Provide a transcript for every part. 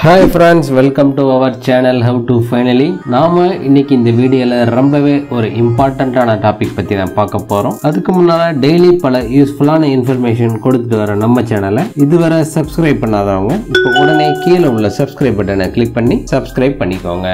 hi friends welcome to our channel how to finally நாம இன்னைக்கு இந்த வீடியோவில் ரொம்பவே ஒரு இம்பார்ட்டண்ட்டான டாபிக் பற்றி தான் பார்க்க போகிறோம் அதுக்கு முன்னால் டெய்லி பல யூஸ்ஃபுல்லான இன்ஃபர்மேஷன் கொடுத்துட்டு வர நம்ம சேனலை இதுவரை சப்ஸ்கிரைப் பண்ணாதவங்க இப்போ உடனே கீழே உள்ள சப்ஸ்கிரைப் பட்டனை கிளிக் பண்ணி சப்ஸ்கிரைப் பண்ணிக்கோங்க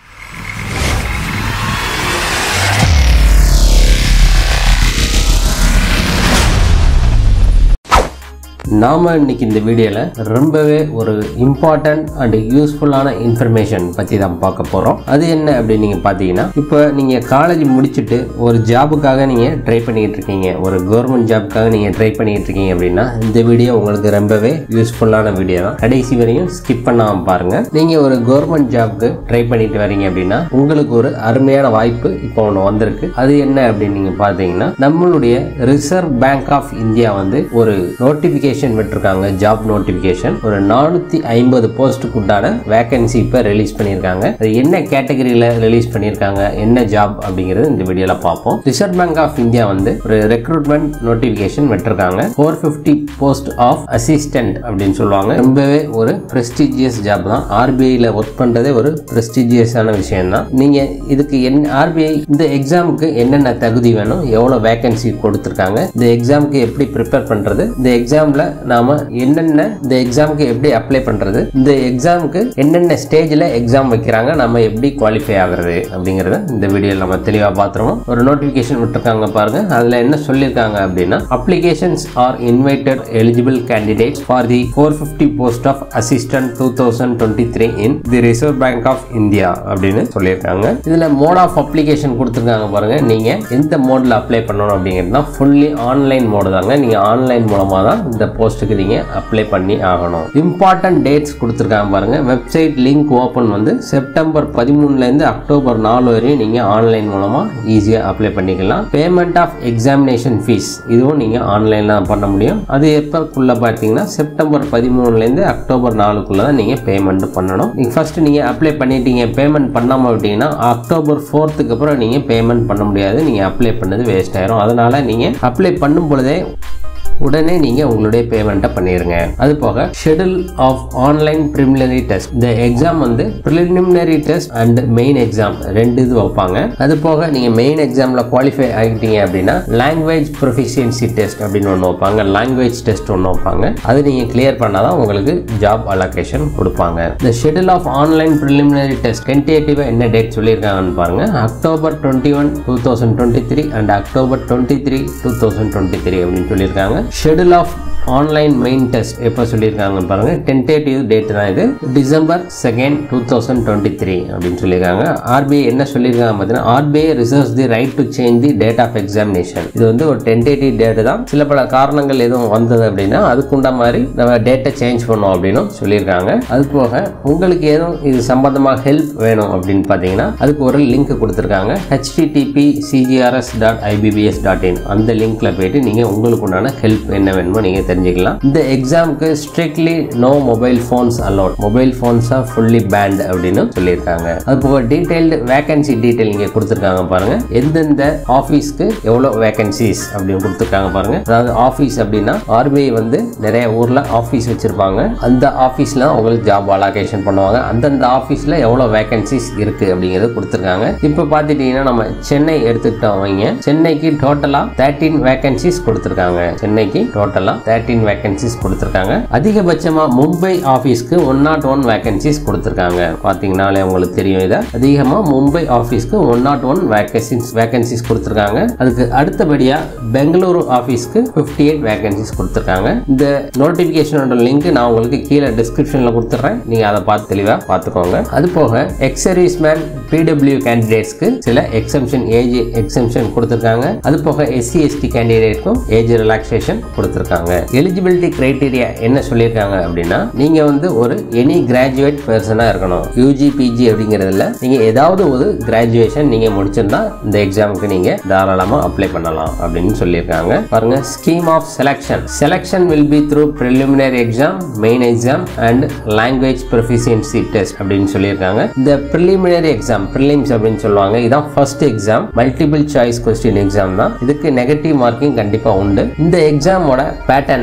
நாம இன்னைக்கு இந்த வீடியோவில் ரொம்பவே ஒரு இம்பார்ட்டன்ட் அண்ட் யூஸ்ஃபுல்லான இன்ஃபர்மேஷன் பற்றி தான் பார்க்க போகிறோம் அது என்ன அப்படின்னு நீங்கள் பார்த்தீங்கன்னா இப்போ நீங்கள் காலேஜ் முடிச்சுட்டு ஒரு ஜாபுக்காக நீங்கள் ட்ரை பண்ணிக்கிட்டு இருக்கீங்க ஒரு கவர்மெண்ட் ஜாபுக்காக நீங்கள் ட்ரை பண்ணிக்கிட்டு இருக்கீங்க அப்படின்னா இந்த வீடியோ உங்களுக்கு ரொம்பவே யூஸ்ஃபுல்லான வீடியோ தான் கடைசி வரையும் ஸ்கிப் பண்ணாமல் பாருங்கள் நீங்கள் ஒரு கவர்மெண்ட் ஜாப்க்கு ட்ரை பண்ணிட்டு வரீங்க அப்படின்னா உங்களுக்கு ஒரு அருமையான வாய்ப்பு இப்போ ஒன்று வந்திருக்கு அது என்ன அப்படின்னு நீங்கள் பார்த்தீங்கன்னா நம்மளுடைய ரிசர்வ் பேங்க் ஆஃப் இந்தியா வந்து ஒரு நோட்டிஃபிகேஷன் விட்டுருக்காங்க ஜாப் நோட்டிஃபிகேஷன் ஒரு நானூற்றி ஐம்பது போஸ்ட்டுக்கு உண்டான வேகன்சி இப்போ ரிலீஸ் பண்ணியிருக்காங்க அது என்ன கேட்டகரியில் ரிலீஸ் பண்ணியிருக்காங்க என்ன ஜாப் அப்படிங்கிறது இந்த வீடியோவில் பார்ப்போம் ரிசர்வ் பேங்க் ஆஃப் இந்தியா வந்து ஒரு ரெக்ரூட்மெண்ட் நோட்டிஃபிகேஷன் விட்டுருக்காங்க four fifty post of assistant அப்படின்னு சொல்லுவாங்க ரொம்பவே ஒரு ப்ரெஸ்டிஜியஸ் ஜாப் தான் ஆர்பிஐயில் ஒர்க் பண்ணுறதே ஒரு ப்ரெஸ்டிஜியஸான விஷயம் தான் நீங்கள் இதுக்கு என் ஆர்பிஐ இந்த எக்ஸாமுக்கு என்னென்ன தகுதி வேணும் எவ்வளோ வேகன்சி கொடுத்துருக்காங்க இந்த எக்ஸாமுக்கு எப்படி ப்ரிப்பேர் பண்ணுறது இந்த எக்ஸாமில் நாம என்னென்ன இந்த எக்ஸாமுக்கு எப்படி அப்ளை பண்ணுறது இந்த எக்ஸாமுக்கு என்னென்ன ஸ்டேஜில் எக்ஸாம் வைக்கிறாங்க நம்ம எப்படி குவாலிஃபை ஆகுறது அப்படிங்கிறத இந்த வீடியோவில் நம்ம தெளிவாக பார்த்துருவோம் ஒரு நோட்டிஃபிகேஷன் விட்டுருக்காங்க பாருங்க அதில் என்ன சொல்லியிருக்காங்க அப்படின்னா applications are invited eligible candidates for the four fifty post of assistant two thousand twenty three in the Reserve Bank of India அப்படின்னு சொல்லியிருக்காங்க இதில் மோட் ஆஃப் அப்ளிகேஷன் கொடுத்துருக்காங்க பாருங்க நீங்கள் எந்த மோடில் அப்ளை பண்ணணும் அப்படிங்கிறது தான் ஃபுல்லி ஆன்லைன் மோடு தாங்க நீங்கள் ஆன்லைன் மூலமாக தான் இந்த போஸ்ட்டுக்கு நீங்கள் அப்ளை பண்ணி ஆகணும் இம்பார்ட்டன்ட் டேட்ஸ் கொடுத்துருக்காங்க பாருங்க வெப்சைட் லிங்க் ஓப்பன் வந்து செப்டம்பர் பதிமூணுலேருந்து அக்டோபர் நாலு வரையும் நீங்கள் ஆன்லைன் மூலமாக ஈஸியாக அப்ளை பண்ணிக்கலாம் பேமெண்ட் ஆஃப் எக்ஸாமினேஷன் ஃபீஸ் இதுவும் நீங்கள் ஆன்லைனில் தான் பண்ண முடியும் அது எப்போக்குள்ளே பார்த்தீங்கன்னா செப்டம்பர் பதிமூணுலேருந்து அக்டோபர் நாலுக்குள்ளே தான் நீங்கள் பேமெண்ட் பண்ணணும் நீங்கள் ஃபஸ்ட்டு நீங்கள் அப்ளை பண்ணிட்டீங்க பேமெண்ட் பண்ணாமல் விட்டீங்கன்னா அக்டோபர் ஃபோர்த்துக்கு அப்புறம் நீங்கள் பேமெண்ட் பண்ண முடியாது நீங்கள் அப்ளை பண்ணது வேஸ்ட் ஆயிரும் அதனால் நீங்கள் அப்ளை பண்ணும் பொழுதே உடனே நீங்கள் உங்களுடைய பேமெண்ட்டை பண்ணிடுங்க அது போக schedule of online preliminary test இந்த எக்ஸாம் வந்து preliminary test and main exam ரெண்டு இது வைப்பாங்க அது போக நீங்கள் மெயின் எக்ஸாமில் குவாலிஃபை ஆகிட்டீங்க அப்படின்னா லாங்குவேஜ் ப்ரொஃபிஷியன்சி டெஸ்ட் அப்படின்னு ஒன்று வைப்பாங்க லாங்குவேஜ் டெஸ்ட் ஒன்று வைப்பாங்க அது நீங்கள் கிளியர் பண்ணால் தான் உங்களுக்கு ஜாப் அலோகேஷன் கொடுப்பாங்க இந்த schedule of online preliminary test டென்டேட்டிவாக என்ன டேட் சொல்லியிருக்காங்கன்னு பாருங்க October twenty one two thousand twenty three and October twenty three two thousand twenty three அப்படின்னு சொல்லியிருக்காங்க schedule of online main test எப்போ சொல்லியிருக்காங்க பாருங்க டென்டேட்டிவ் டேட் தான் இது December second two thousand twenty three அப்படின்னு சொல்லியிருக்காங்க ஆர்பிஐ என்ன சொல்லியிருக்காங்க பார்த்தீங்கன்னா RBI reserves the right to change the date of examination இது வந்து ஒரு டென்டேட்டிவ் டேட் தான் சில பல காரணங்கள் எதுவும் வந்தது அப்படின்னா அதுக்குண்ட மாதிரி நம்ம டேட்டை சேஞ்ச் பண்ணோம் அப்படின்னு சொல்லியிருக்காங்க அது போக உங்களுக்கு எதுவும் இது சம்பந்தமாக ஹெல்ப் வேணும் அப்படின்னு பார்த்தீங்கன்னா அதுக்கு ஒரு லிங்க் கொடுத்துருக்காங்க HTTP CGRS dot IBPS dot in அந்த லிங்க்ல போயிட்டு நீங்கள் உங்களுக்கு உண்டான ஹெல்ப் என்ன வேணுமோ நீங்கள் தெரிஞ்சுக்கலாம் இந்த எக்ஸாமுக்கு strictly no mobile phones allowed mobile phones are fully banned அப்படின்னு சொல்லியிருக்காங்க அது போக டீடைல்டு வேகன்சி டீடைல் இங்கே கொடுத்துருக்காங்க பாருங்க எந்தெந்த ஆஃபீஸ்க்கு எவ்வளோ வேகன்சிஸ் அப்படின்னு கொடுத்துருக்காங்க பாருங்க அதாவது ஆஃபீஸ் அப்படின்னா ஆர்பிஐ வந்து நிறைய ஊரில் ஆஃபீஸ் வச்சிருப்பாங்க அந்த ஆஃபீஸில் உங்களுக்கு ஜாப் அலோகேஷன் பண்ணுவாங்க அந்தந்த ஆஃபீஸில் எவ்வளோ வேகன்சிஸ் இருக்கு அப்படிங்கிறது கொடுத்துருக்காங்க இப்போ பார்த்துட்டீங்கன்னா நம்ம சென்னை எடுத்துக்கிட்டோம் வைங்க சென்னைக்கு டோட்டலாக தேர்ட்டீன் வேகன்சிஸ் கொடுத்துருக்காங்க சென்னைக்கு டோட்டலாக தேர்ட்டீன் வேகன்சிஸ் கொடுத்துருக்காங்க அதிகபட்சமாக மும்பை ஆஃபீஸ்க்கு ஒன் நாட் ஒன் வேகன்சிஸ் கொடுத்துருக்காங்க பார்த்தீங்கனாலே உங்களுக்கு தெரியும் இதை அதிகமாக மும்பை ஆஃபீஸ்க்கு one nought one vacancies vacancies கொடுத்துருக்காங்க அதுக்கு அடுத்தபடியாக பெங்களூரு ஆஃபீஸ்க்கு ஃபிஃப்டி எயிட் வேகன்சிஸ் கொடுத்துருக்காங்க இந்த நோட்டிஃபிகேஷனோட லிங்க் நான் உங்களுக்கு கீழே டிஸ்கிரிப்ஷனில் கொடுத்துட்றேன் நீங்கள் அதை பார்த்து தெளிவாக பார்த்துக்கோங்க அது போக எக்ஸ் சர்வீஸ்மேன் பிடபிள்யூ கேண்டிடேட்ஸ்க்கு சில எக்ஸம்ஷன் ஏஜ் எக்ஸம்ஷன் கொடுத்துருக்காங்க அது போக எஸ்சி எஸ்டி கேண்டிடேட்க்கும் ஏஜ் ரிலாக்ஸேஷன் கொடுத்துருக்காங்க எலிஜிபிலிட்டி கிரைட்டீரியா என்ன சொல்லியிருக்காங்க அப்படின்னா நீங்க வந்து ஒரு எனி கிராஜுவேட் பர்சனாக இருக்கணும் யூஜி பிஜி அப்படிங்கிறதுல நீங்க ஏதாவது ஒரு கிராஜுவேஷன் நீங்க முடிச்சிருந்தா இந்த எக்ஸாமுக்கு நீங்க தாராளமா அப்ளை பண்ணலாம் அப்படின்னு சொல்லியிருக்காங்க பாருங்க scheme of selection selection will be through preliminary exam main exam and language proficiency test அப்படின்னு சொல்லியிருக்காங்க இந்த ப்ரிலிமினரி எக்ஸாம் ப்ரிலிம்ஸ் அப்படின்னு சொல்லுவாங்க இதான் first exam multiple choice question exam தான் இதுக்கு நெகட்டிவ் மார்க்கிங் கண்டிப்பா உண்டு இந்த எக்ஸாமோட பேட்டர்ன்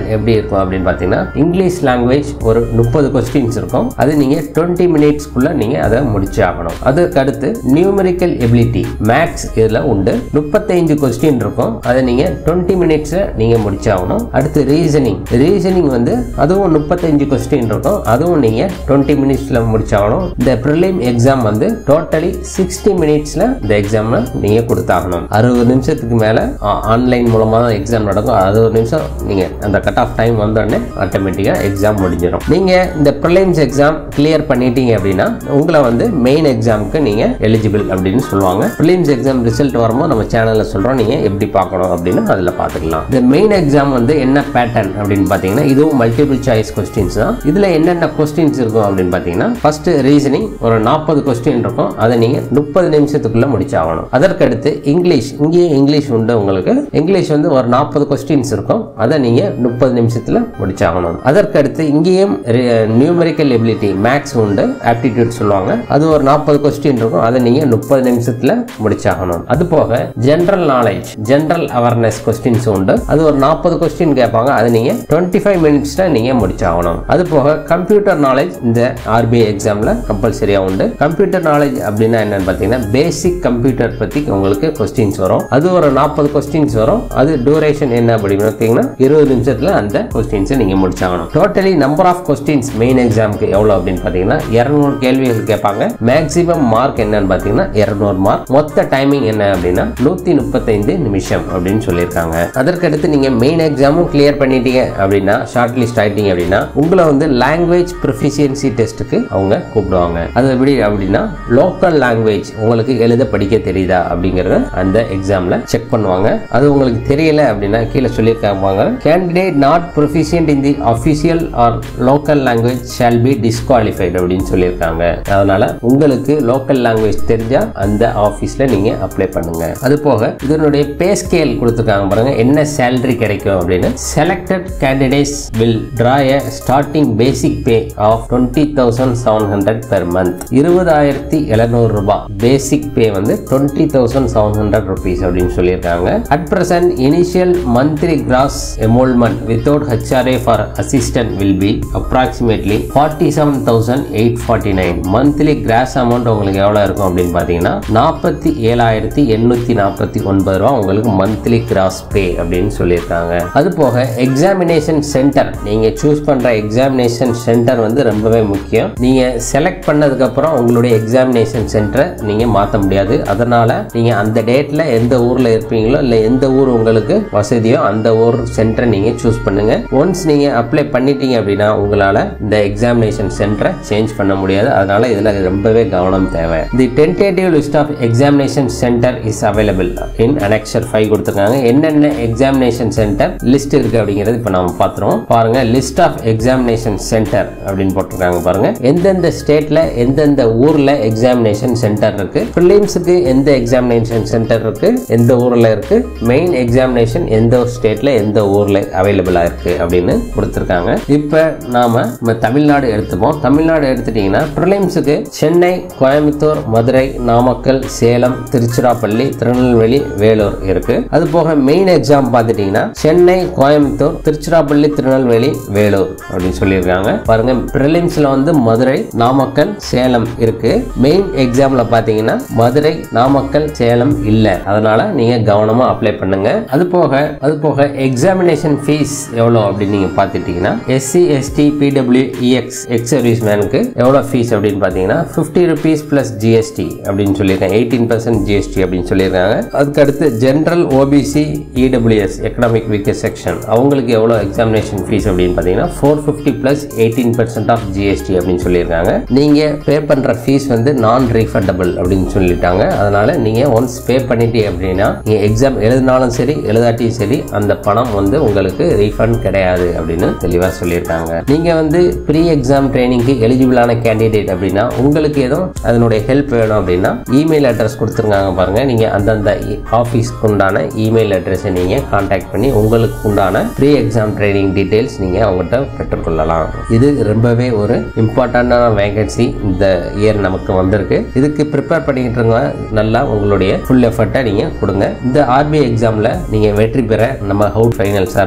பேட்டர்ன் எப்படி இருக்கும் அப்படின்னு பார்த்தீங்கன்னா இங்கிலீஷ் லாங்குவேஜ் ஒரு முப்பது கொஸ்டின்ஸ் இருக்கும் அது நீங்கள் டுவெண்ட்டி மினிட்ஸ்க்குள்ள நீங்கள் அதை முடிச்சு ஆகணும் அதுக்கு அடுத்து நியூமரிக்கல் எபிலிட்டி மேக்ஸ் இதில் உண்டு முப்பத்தைந்து கொஸ்டின் இருக்கும் அதை நீங்கள் டுவெண்ட்டி மினிட்ஸில் நீங்கள் முடிச்சாகணும் அடுத்து ரீசனிங் ரீசனிங் வந்து அதுவும் முப்பத்தஞ்சு கொஸ்டின் இருக்கும் அதுவும் நீங்கள் டுவெண்ட்டி மினிட்ஸில் முடிச்சாகணும் இந்த ப்ரிலிம் எக்ஸாம் வந்து டோட்டலி சிக்ஸ்டி மினிட்ஸில் இந்த எக்ஸாமில் நீங்கள் கொடுத்தாகணும் அறுபது நிமிஷத்துக்கு மேலே ஆன்லைன் மூலமாக தான் எக்ஸாம் நடக்கும் அறுபது நிமிஷம் நீங்கள் அந்த கட் ஆஃப் டைம் வந்தோடனே ஆட்டோமேட்டிக்காக எக்ஸாம் முடிஞ்சிடும் நீங்கள் இந்த ப்ரிலிம்ஸ் எக்ஸாம் கிளியர் பண்ணிட்டீங்க அப்படின்னா உங்களை வந்து மெயின் எக்ஸாமுக்கு நீங்கள் எலிஜிபிள் அப்படின்னு சொல்லுவாங்க ப்ரிலிம்ஸ் எக்ஸாம் ரிசல்ட் வரும்போது நம்ம சேனலில் சொல்கிறோம் நீங்கள் எப்படி பார்க்கணும் அப்படின்னு அதில் பார்த்துக்கலாம் இந்த மெயின் எக்ஸாம் வந்து என்ன பேட்டர்ன் அப்படின்னு பார்த்தீங்கன்னா இதுவும் மல்டிபிள் சாய்ஸ் கொஸ்டின்ஸ் தான் இதில் என்னென்ன கொஸ்டின்ஸ் இருக்கும் அப்படின்னு பார்த்தீங்கன்னா ஃபர்ஸ்ட் ரீசனிங் ஒரு நாற்பது கொஸ்டின் இருக்கும் அதை நீங்கள் முப்பது நிமிஷத்துக்குள்ள முடிச்சாகணும் அதற்கடுத்து இங்கிலீஷ் இங்கேயும் இங்கிலீஷ் உண்டு உங்களுக்கு இங்கிலீஷ் வந்து ஒரு நாற்பது கொஸ்டின்ஸ் இருக்கும் அதை நீங்கள் முப்பது நிமிஷத்தில் முடிச்சாகணும் அதற்கடுத்து இங்கேயும் நியூமரிக்கல் எபிலிட்டி மேக்ஸ் உண்டு ஆப்டிடியூட் சொல்லுவாங்க அது ஒரு நாற்பது கொஸ்டின் இருக்கும் அதை நீங்கள் முப்பது நிமிஷத்தில் முடிச்சாகணும் அது போக general knowledge general awareness questions உண்டு அது ஒரு நாற்பது கொஸ்டின் கேட்பாங்க அதை நீங்கள் டுவெண்ட்டி ஃபைவ் மினிட்ஸில் நீங்கள் முடிச்சாகணும் அது போக கம்ப்யூட்டர் நாலேஜ் இந்த ஆர்பிஐ எக்ஸாமில் கம்பல்சரியாக உண்டு கம்ப்யூட்டர் நாலேஜ் அப்படின்னா என்னன்னு பார்த்தீங்கன்னா பேசிக் கம்ப்யூட்டர் பற்றி உங்களுக்கு கொஸ்டின்ஸ் வரும் அது ஒரு நாற்பது கொஸ்டின்ஸ் வரும் அது டூரேஷன் என்ன அப்படின்னு பார்த்தீங்கன்னா இருபது நிமிஷத்தில் அந்த கொஸ்டின்ஸை நீங்கள் முடிச்சாகணும் totally number of questions main எக்ஸாமுக்கு எவ்வளோ அப்படின்னு பார்த்தீங்கன்னா இரநூறு கேள்விகள் கேட்பாங்க மேக்ஸிமம் மார்க் என்னன்னு பார்த்தீங்கன்னா இரநூறு மார்க் மொத்த டைமிங் என்ன அப்படின்னா நூற்றி முப்பத்தைந்து நிமிஷம் அப்படின்னு சொல்லியிருக்காங்க அதற்கடுத்து நீங்கள் மெயின் எக்ஸாமும் கிளியர் பண்ணிட்டீங்க அப்படின்னா ஷார்ட் லிஸ்ட் ஆயிட்டீங்க அப்படின்னா உங்களை வந்து லாங்குவேஜ் ப்ரொஃபிஷியன்சி டெஸ்ட்டுக்கு அவங்க கூப்பிடுவாங்க அது எப்படி அப்படின்னா லோக்கல் லாங்குவேஜ் உங்களுக்கு எழுத படிக்க தெரியுதா அப்படிங்கறத அந்த எக்ஸாம்ல செக் பண்ணுவாங்க அது உங்களுக்கு தெரியல அப்படின்னா கீழே சொல்லியிருக்காங்க candidate not proficient in the official or local language shall be disqualified அப்படின்னு சொல்லியிருக்காங்க அதனால உங்களுக்கு லோக்கல் லாங்குவேஜ் தெரிஞ்சா அந்த ஆஃபீஸ்ல நீங்க அப்ளை பண்ணுங்க அது போக இதனுடைய பே ஸ்கேல் கொடுத்துருக்காங்க பாருங்க என்ன சேலரி கிடைக்கும் அப்படின்னு selected candidates will draw a starting basic pay of twenty thousand seven hundred per month இருபதாயிரத்தி எழுநூறு ரூபாய் பேசிக் பே வந்து twenty thousand seven hundred rupees அப்படின்னு சொல்லியிருக்காங்க at present initial monthly gross emolument without HRA for assistant will be approximately forty seven thousand eight forty nine monthly gross amount உங்களுக்கு எவ்வளோ இருக்கும் அப்படின்னு பார்த்தீங்கன்னா நாற்பத்தி ஏழாயிரத்தி எண்ணூற்றி நாற்பத்தி ஒன்பது ரூபா உங்களுக்கு மந்த்லி கிராஸ் பே அப்படின்னு சொல்லியிருக்காங்க அது போக எக்ஸாமினேஷன் சென்டர் நீங்கள் சூஸ் பண்ணுற எக்ஸாமினேஷன் சென்டர் வந்து ரொம்பவே முக்கியம் நீங்கள் செலக்ட் பண்ணதுக்கப்புறம் உங்களுடைய எக்ஸாமினேஷன் சென்டரை நீங்கள் மாற்ற முடியாது அதனால் நீங்கள் அந்த டேட்டில் எந்த ஊரில் இருப்பீங்களோ இல்லை எந்த ஊர் உங்களுக்கு வசதியோ அந்த ஊர் சென்டரை நீங்கள் சூஸ் பண்ணுங்க ஒன்ஸ் நீங்கள் அப்ளை பண்ணிட்டீங்க அப்படின்னா உங்களால் இந்த எக்ஸாமினேஷன் சென்டரை சேஞ்ச் பண்ண முடியாது அதனால இதில் ரொம்பவே கவனம் தேவை the tentative list of examination centre is available in annexure five கொடுத்துருக்காங்க என்னென்ன எக்ஸாமினேஷன் சென்டர் லிஸ்ட் இருக்கு அப்படிங்கிறது இப்போ நாம பார்த்துருவோம் பாருங்க லிஸ்ட் ஆஃப் எக்ஸாமினேஷன் சென்டர் அப்படின்னு போட்டிருக்காங்க பாருங்க எந்தெந்த ஸ்டேட்ல எந்தெந்த ஊர்ல எக்ஸாமினேஷன் சென்டர் இருக்கு ப்ரிலிம்ஸுக்கு எந்த எக்ஸாமினேஷன் சென்டர் இருக்கு எந்த ஊர்ல இருக்கு மெயின் எக்ஸாமினேஷன் எந்த ஒரு ஸ்டேட்ல எந்த ஊர்ல அவைலபிளா இருக்கு அப்படின்னு கொடுத்துருக்காங்க இப்போ நாம நம்ம தமிழ்நாடு எடுத்துப்போம் தமிழ்நாடு எடுத்துட்டீங்கன்னா ப்ரிலிம்ஸுக்கு சென்னை கோயம்புத்தூர் மதுரை நாமக்கல் சேலம் திருச்சிராப்பள்ளி திருநெல்வேலி வேலூர் இருக்கு அது போக மெயின் எக்ஸாம் பார்த்துட்டீங்கன்னா சென்னை கோயம்புத்தூர் திருச்சிராப்பள்ளி திருநெல்வேலி வேலூர் அப்படின்னு சொல்லியிருக்காங்க பாருங்க ப்ரிலிம்ஸ்ல வந்து மதுரை நாமக்கல் சேலம் இருக்கு மெயின் எக்ஸாம்ல பாத்தீங்கன்னா மதுரை நாமக்கல் சேலம் இல்ல அதனால நீங்க கவனமா அப்ளை பண்ணுங்க அது போக அது போக எக்ஸாமினேஷன் ஃபீஸ் எவ்வளோ அப்படின்னு நீங்க பார்த்துட்டீங்கன்னா SC ST PW EX ex service மேனுக்கு எவ்வளோ ஃபீஸ் அப்படின்னு பார்த்தீங்கன்னா ஃபிஃப்டி ருபீஸ் ப்ளஸ் ஜிஎஸ்டி அப்படின்னு சொல்லியிருக்காங்க எயிட்டீன் பர்சன்ட் ஜிஎஸ்டி அப்படின்னு சொல்லியிருக்காங்க அதுக்கு அடுத்து general OBC EWS economic weaker section அவங்களுக்கு எவ்வளோ எக்ஸாமினேஷன் ஃபீஸ் அப்படின்னு பார்த்தீங்கன்னா four fifty plus eighteen percent of GST அப்படின்னு சொல்லியிருக்காங்க நீங்கள் பே பண்ணுற ஃபீஸ் வந்து நான் ரீஃபண்டபிள் அப்படின்னு சொல்லிட்டாங்க அதனால நீங்கள் ஒன்ஸ் பே பண்ணிட்டீங்க அப்படின்னா நீங்கள் எக்ஸாம் எழுதினாலும் சரி எழுதாட்டியும் சரி அந்த பணம் வந்து உங்களுக்கு ரீஃபண்ட் கிடையாது அப்படின்னு தெளிவாக சொல்லியிருக்காங்க நீங்கள் வந்து ப்ரீ எக்ஸாம் ட்ரைனிங்க்கு எலிஜிபிளான கேண்டிடேட் அப்படின்னா உங்களுக்கு எதுவும் அதனுடைய ஹெல்ப் வேணும் அப்படின்னா இமெயில் அட்ரஸ் கொடுத்துருக்காங்க பாருங்க நீங்கள் அந்தந்த ஆஃபீஸ்க்கு உண்டான இமெயில் அட்ரஸை நீங்கள் காண்டாக்ட் பண்ணி உங்களுக்கு உண்டான ப்ரீ எக்ஸாம் ட்ரைனிங் டீட்டெயில்ஸ் நீங்கள் அவங்ககிட்ட பெற்றுக்கொள்ளலாம் இது ரொம்பவே ஒரு இம்பார்ட்டண்டான வேகன்சி இந்த இயர் நமக்கு வந்திருக்கு இதுக்கு ப்ரிப்பேர் பண்ணிக்கிட்டு இருக்கவங்க நல்லா உங்களுடைய ஃபுல் எஃபர்ட்டை நீங்கள் கொடுங்க இந்த ஆர்பிஐ எக்ஸாமில் நீங்கள் வெற்றி பெற நம்ம ஹவுட் ஃபைனல் சார்பாக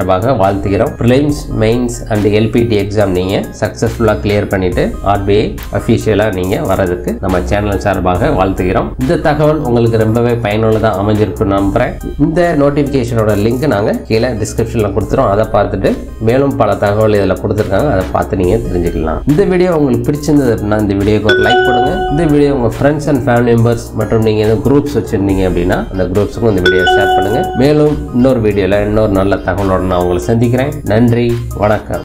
வாழ்த்துக்கிறோம் prelims mains and LPT exam நீங்கள் சக்ஸஸ்ஃபுல்லாக கிளியர் பண்ணிட்டு ஆர்பிஐ அஃபிஷியலாக நீங்கள் வர்றதுக்கு நம்ம சேனல் சார்பாக வாழ்த்துக்கிறோம் இந்த தகவல் உங்களுக்கு ரொம்பவே பயனுள்ளதாக அமைஞ்சிருக்குன்னு நம்புகிறேன் இந்த நோட்டிஃபிகேஷனோட லிங்க் நாங்கள் கீழே டிஸ்கிரிப்ஷனில் கொடுத்துறோம் அதை பார்த்துட்டு மேலும் பல தகவல் இதில் கொடுத்துருக்காங்க அதை பார்த்து நீங்கள் தெரிஞ்சுக்கலாம் இந்த வீடியோ உங்களுக்கு பிடிச்சிருந்தது அப்படின்னா இந்த வீடியோக்கு ஒரு லைக் கொடுங்க இந்த வீடியோ உங்கள் ஃப்ரெண்ட்ஸ் அண்ட் ஃபேமிலி மெம்பர்ஸ் மற்றும் நீங்கள் எதுவும் குரூப்ஸ் வச்சுருந்தீங்க அப்படின்னா அந்த குரூப்ஸுக்கும் இந்த வீடியோ ஷேர் பண்ணுங்கள் மேலும் இன்னொரு வீடியோவில் இன்னொரு நல்ல தகவலோடு நான் உங்களை சந்திக்கிறேன் நன்றி வணக்கம்